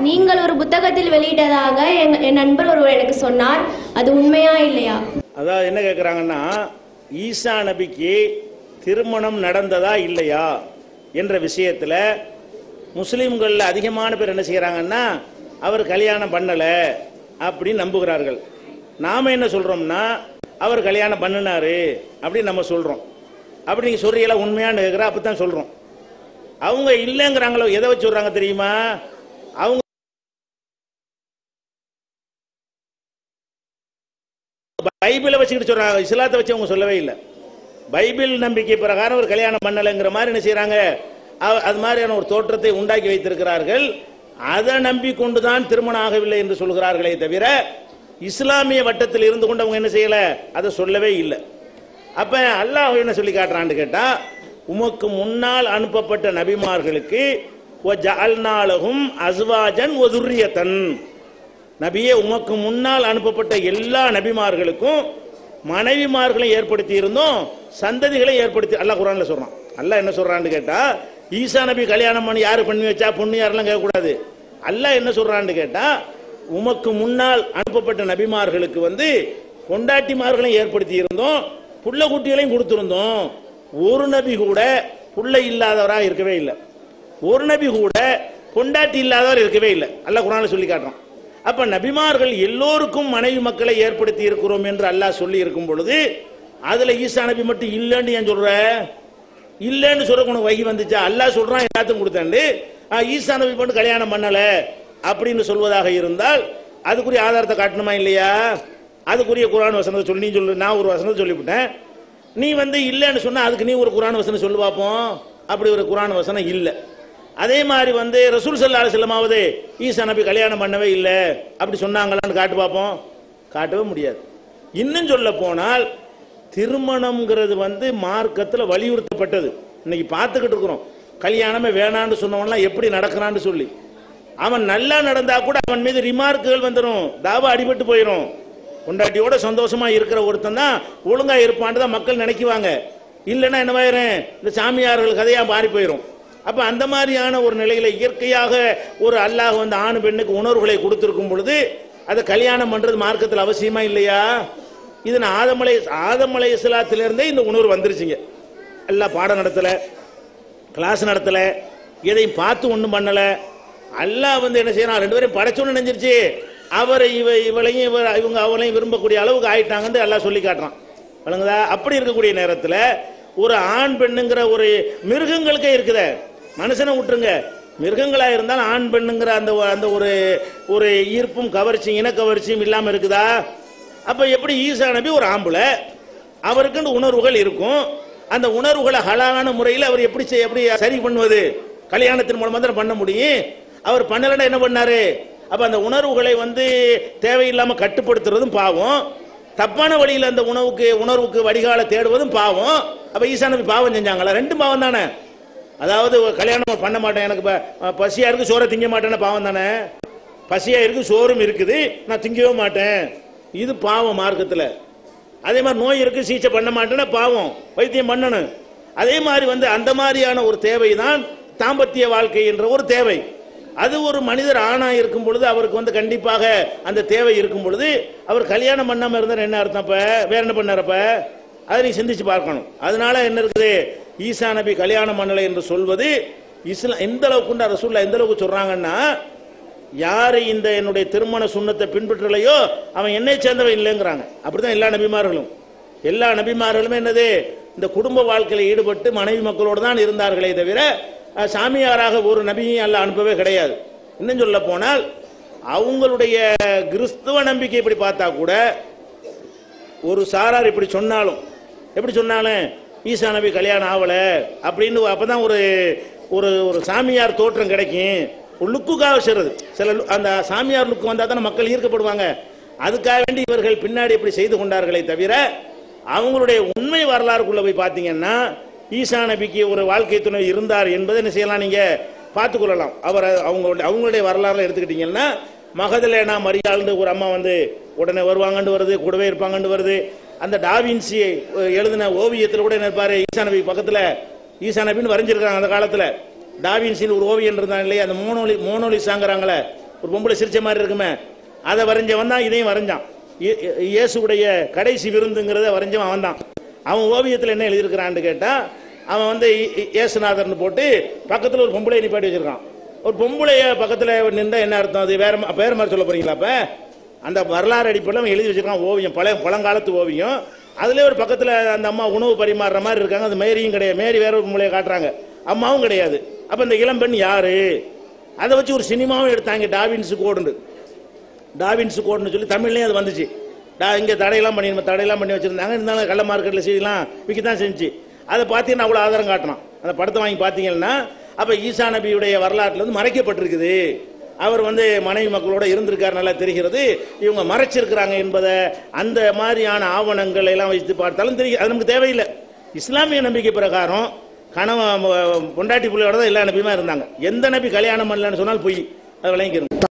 நீங்கள் ஒரு புத்தகத்தில் வெளியிட்டதாக எங்க- என் நண்பர் ஒருவர் எனக்கு சொன்னார் அது உண்மையா இல்லையா அதாவது என்ன கேட்குறாங்கன்னா ஈசா நபிக்கு திருமணம் நடந்ததா இல்லையா என்ற விஷயத்தில் முஸ்லீம்களில் அதிகமான பேர் என்ன செய்கிறாங்கன்னா அவர் கல்யாணம் பண்ணலை அப்படின்னு நம்புகிறார்கள் நாம் என்ன சொல்கிறோம்னா அவர் கல்யாணம் பண்ணினாரு அப்படின்னு நம்ம சொல்கிறோம் அப்படி நீங்கள் சொல்றீங்களா உண்மையான்னு கேட்குறா அப்போ தான் சொல்கிறோம் அவங்க இல்லைங்கிறாங்களோ எதை வச்சு சொல்கிறாங்க தெரியுமா அவங்க பைபிளை வச்சுக்கிட்டு சொல்றாங்க இஸ்லாத்தை வச்சு அவங்க சொல்லவே இல்லை பைபிள் நம்பிக்கை பிரகாரம் ஒரு கல்யாணம் பண்ணலைங்கிற மாதிரி என்ன செய்றாங்க அவ- அது மாதிரியான ஒரு தோற்றத்தை உண்டாக்கி வைத்திருக்கிறார்கள் அதை நம்பிக்கொண்டு தான் திருமணம் ஆகவில்லை என்று சொல்கிறார்களே தவிர இஸ்லாமிய வட்டத்தில் இருந்து கொண்டு அவங்க என்ன செய்யல அதை சொல்லவே இல்லை அப்ப அல்லாஹ் என்ன சொல்லி காட்டுறான்னு கேட்டா உமக்கு முன்னால் அனுப்பப்பட்ட நபிமார்களுக்கு ஜஅல்நாலஹும் அஸ்வாஜன் ஒதுரியத்தன் நபியே உமக்கு முன்னால் அனுப்பப்பட்ட எல்லா நபிமார்களுக்கும் மனைவிமார்களை ஏற்படுத்தி இருந்தோம் சந்ததிகளை ஏற்படுத்தி அல்லாஹ் குரான்ல சொல்றான் அல்லாஹ் என்ன சொல்றான்னு கேட்டா ஈசா நபி கல்யாணம் பண்ணி யாரு பண்ணி வச்சா பொண்ணு யாரெல்லாம் கேட்கக்கூடாது அல்லாஹ் என்ன சொல்றான்னு கேட்டா உமக்கு முன்னால் அனுப்பப்பட்ட நபிமார்களுக்கு வந்து கொண்டாட்டிமார்களையும் ஏற்படுத்தி இருந்தோம் புள்ள குட்டிகளையும் கொடுத்திருந்தோம் ஒரு நபி கூட புள்ள இல்லாதவராக இருக்கவே இல்லை ஒரு நபி கூட பொண்டாட்டி இல்லாதவர் இருக்கவே இல்லை அல்லாஹ் குரான்ல சொல்லி காட்டுறான் அப்ப நபிமார்கள் எல்லோருக்கும் மனைவி மக்களை ஏற்படுத்தி இருக்கிறோம் என்று அல்லாஹ் சொல்லி இருக்கும் பொழுது அதுல ஈசா நபி மட்டும் இல்லைன்னு ஏன் சொல்ற இல்லைன்னு சொல்ற உனக்கு வகி வந்துச்சா அல்லாஹ் சொல்றான் எல்லாத்துக்கும் கொடுத்தாண்டு ஆ, ஈசா நபி மட்டும் கல்யாணம் பண்ணல அப்படின்னு சொல்வதாக இருந்தால் அதுக்குரிய ஆதாரத்தை காட்டணுமா இல்லையா அதுக்குரிய குரான் வசனத்தை சொல்லி நீ சொல்லு நான் ஒரு வசனத்தை சொல்லிவிட்டேன் நீ வந்து இல்லைன்னு சொன்னா அதுக்கு நீ ஒரு குரான் வசனம் சொல்லு பார்ப்போம் அப்படி ஒரு குரான் வசனம் இல்லை அதே மாதிரி வந்து ரசூல் சல்லா செல்லமாவது ஈசா நபி கல்யாணம் பண்ணவே இல்லை அப்படி சொன்னாங்களான்னு காட்டு பார்ப்போம் காட்டவே முடியாது இன்னும் சொல்ல போனால் திருமணம்ங்கிறது வந்து மார்க்கத்தில் வலியுறுத்தப்பட்டது இன்னைக்கு பார்த்துக்கிட்டு இருக்கிறோம் கல்யாணமே வேணான்னு சொன்னவன்லாம் எப்படி நடக்கிறான்னு சொல்லி அவன் நல்லா நடந்தா கூட அவன் மீது ரிமார்க்குகள் வந்துடும் தாவா அடிபட்டு போயிடும் கொண்டாட்டியோட சந்தோஷமா இருக்கிற ஒருத்தன் தான் ஒழுங்கா இருப்பான்னு தான் மக்கள் நினைக்குவாங்க இல்லைன்னா என்னவாயிரும் இந்த சாமியார்கள் கதையா மாறி போயிடும் அப்ப அந்த மாதிரியான ஒரு நிலையில இயற்கையாக ஒரு அல்லாஹ் வந்து ஆண் பெண்ணுக்கு உணர்வுகளை கொடுத்திருக்கும் பொழுது அதை கல்யாணம் பண்றது மார்க்கத்தில் அவசியமா இல்லையா இது நான் ஆதமலை ஆதமலை இஸ்லாத்திலிருந்தே இந்த உணர்வு வந்துருச்சுங்க எல்லாம் பாடம் நடத்தல கிளாஸ் நடத்தல எதையும் பார்த்து ஒன்றும் பண்ணல அல்லாஹ் வந்து என்ன செய்யறான் ரெண்டு பேரும் படைச்சோன்னு நினைஞ்சிருச்சு அவர் இவ இவளையும் இவர் இவங்க அவளையும் விரும்பக்கூடிய அளவுக்கு ஆயிட்டாங்கன்னு அல்லாஹ் சொல்லி காட்டுறான் விளங்குதா அப்படி இருக்கக்கூடிய நேரத்தில் ஒரு ஆண் பெண்ணுங்கிற ஒரு மிருகங்களுக்கே இருக்குதே மனுஷனை விட்டுருங்க மிருகங்களா இருந்தாலும் ஆண் பெண்ணுங்கிற அந்த ஒ- அந்த ஒரு ஒரு ஈர்ப்பும் கவர்ச்சியும் இன கவர்ச்சியும் இல்லாம இருக்குதா அப்ப எப்படி ஈசா நபி ஒரு ஆம்பளை அவருக்குன்னு உணர்வுகள் இருக்கும் அந்த உணர்வுகளை ஹலாலான முறையில் அவர் எப்படி செய்- எப்படி சரி பண்ணுவது கல்யாணத்தின் மூலமா தான் பண்ண முடியும் அவர் பண்ணலன்னா என்ன பண்ணாரு அப்ப அந்த உணர்வுகளை வந்து தேவையில்லாம கட்டுப்படுத்துறதும் பாவம் தப்பான வழியில் அந்த உணவுக்கு உணர்வுக்கு வடிகால தேடுவதும் பாவம் அப்ப ஈசா நபி பாவம் செஞ்சாங்களா ரெண்டும் பாவம் தானே அதாவது ஒரு கல்யாணம் பண்ண மாட்டேன் எனக்கு ப- பசியா இருக்கு சோறை திங்க மாட்டேன்னு பாவம் தானே பசியா இருக்கு சோறும் இருக்குது நான் திங்கவே மாட்டேன் இது பாவம் மார்க்கத்துல அதே மாதிரி நோய் இருக்கு சிகிச்சை பண்ண மாட்டேன்னா பாவம் வைத்தியம் பண்ணணும் அதே மாதிரி வந்து அந்த மாதிரியான ஒரு தேவை தான் தாம்பத்திய வாழ்க்கை என்ற ஒரு தேவை அது ஒரு மனிதர் ஆணா இருக்கும் பொழுது அவருக்கு வந்து கண்டிப்பாக அந்த தேவை இருக்கும் பொழுது அவர் கல்யாணம் பண்ணாம இருந்தா என்ன அர்த்தம் அப்ப வேற என்ன பண்ணாரப்ப அதை நீ சிந்திச்சு பார்க்கணும் அதனால என்ன இருக்குது ஈசா நபி கல்யாணம் பண்ணலை என்று சொல்வது இஸ்லாம் எந்த அளவுக்கு ரசூல்லா எந்த அளவுக்கு சொல்றாங்கன்னா யாரு இந்த என்னுடைய திருமண சுண்ணத்தை பின்பற்றலையோ அவன் என்னை சேர்ந்தவன் இல்லைங்கிறாங்க அப்படிதான் எல்லா நபிமார்களும் எல்லா நபிமார்களுமே என்னது இந்த குடும்ப வாழ்க்கையில் ஈடுபட்டு மனைவி மக்களோடு தான் இருந்தார்களே தவிர அஹ், சாமியாராக ஒரு நபியும் அல்ல அனுப்பவே கிடையாது இன்னும் சொல்ல போனால் அவங்களுடைய கிறிஸ்துவ நம்பிக்கை இப்படி பார்த்தா கூட ஒரு சாரார் இப்படி சொன்னாலும் எப்படி சொன்னாலும் ஈசா நபி கல்யாணம் ஆகல அப்படின்னு அப்பதான் ஒரு ஒரு ஒரு சாமியார் தோற்றம் கிடைக்கும் ஒரு லுக்குக்காக செய்றது சில லு- அந்த சாமியார் லுக்கு வந்தால் தானே மக்கள் ஈர்க்கப்படுவாங்க அதுக்காக வேண்டி இவர்கள் பின்னாடி இப்படி செய்து கொண்டார்களே தவிர அவங்களுடைய உண்மை வரலாறுக்குள்ள போய் பார்த்தீங்கன்னா ஈசா நபிக்கு ஒரு வாழ்க்கை துணை இருந்தார் என்பதை என்ன செய்யலாம் நீங்க பார்த்துக்கொள்ளலாம் அவர் அவங்களுடைய அவங்களுடைய வரலாறுல எடுத்துக்கிட்டீங்கன்னா மகதலேனா மரியாள்னு ஒரு அம்மா வந்து உடனே வருவாங்கன்னு வருது கூடவே இருப்பாங்கன்னு வருது அந்த டாவின்சி அஹ், எழுதின ஓவியத்தில் கூட என்ன இருப்பாரு ஈசா நபி பக்கத்துல ஈசா நபின்னு வரைஞ்சிருக்காங்க அந்த காலத்துல டாவின்சின்னு ஒரு ஓவியன் இருந்தாங்க இல்லையா அந்த மோனோலி மோனோலிசாங்கிறாங்களே ஒரு பொம்பளை சிரிச்ச மாதிரி இருக்குமே அதை வரைஞ்சவன் தான் இதையும் வரைஞ்சான் இயே- இயேசுவுடைய கடைசி விருந்துங்கிறத வரைஞ்சவன் அவன் தான் அவன் ஓவியத்தில் என்ன எழுதியிருக்கிறான்னு கேட்டா அவன் வந்து இ- இ- இயேசுநாதர்னு போட்டு பக்கத்தில் ஒரு பொம்பளை நிப்பாட்டி வச்சிருக்கான் ஒரு பொம்பளைய பக்கத்தில் நின்றா என்ன அர்த்தம் அது வேற மா- வேற மாதிரி சொல்ல போறீங்களா அப்ப அந்த வரலாறு அடிப்படையில் அவன் எழுதி வச்சிருக்கான் ஓவியம் பழைய பழங்காலத்து ஓவியம் அதுல ஒரு பக்கத்தில் அந்த அம்மா உணவு பரிமாறுற மாதிரி இருக்காங்க அது மேரியும் கிடையாது மேரி வேற ஒரு பொம்பளைய காட்டுறாங்க அம்மாவும் கிடையாது அப்ப இந்த இளம்பெண் யாரு அதை வச்சு ஒரு சினிமாவும் எடுத்தாங்க டாவின்ஸ் கோடுண்டு டாவின்ஸ் கோடுன்னு சொல்லி தமிழ்லயும் அது வந்துச்சு டா இங்கே தடையெல்லாம் பண்ணி நம்ம தடையெல்லாம் பண்ணி வச்சிருந்தாங்க இருந்தாலும் கள்ள மார்க்கெட்டில் செய்யலாம் விற்க தான் செஞ்சு அதை பார்த்தீங்கன்னா அவ்வளோ ஆதாரம் காட்டணும் அந்த படத்தை வாங்கி பார்த்தீங்கன்னா அப்போ ஈசா நபியுடைய வரலாற்றில் வந்து மறைக்கப்பட்டிருக்குது அவர் வந்து மனைவி மக்களோட இருந்திருக்கார் நல்லா தெரிகிறது இவங்க மறைச்சிருக்கிறாங்க என்பதை அந்த மாதிரியான ஆவணங்கள் எல்லாம் வைத்து பார்த்தாலும் தெரியும் அது நமக்கு தேவையில்லை இஸ்லாமிய நம்பிக்கை பிரகாரம் கணவன் பொண்டாட்டி பிள்ளையோட தான் எல்லா நபியுமா இருந்தாங்க எந்த நபி கல்யாணம் பண்ணலன்னு சொன்னால் பொய் அது விளங்கிக்கணும்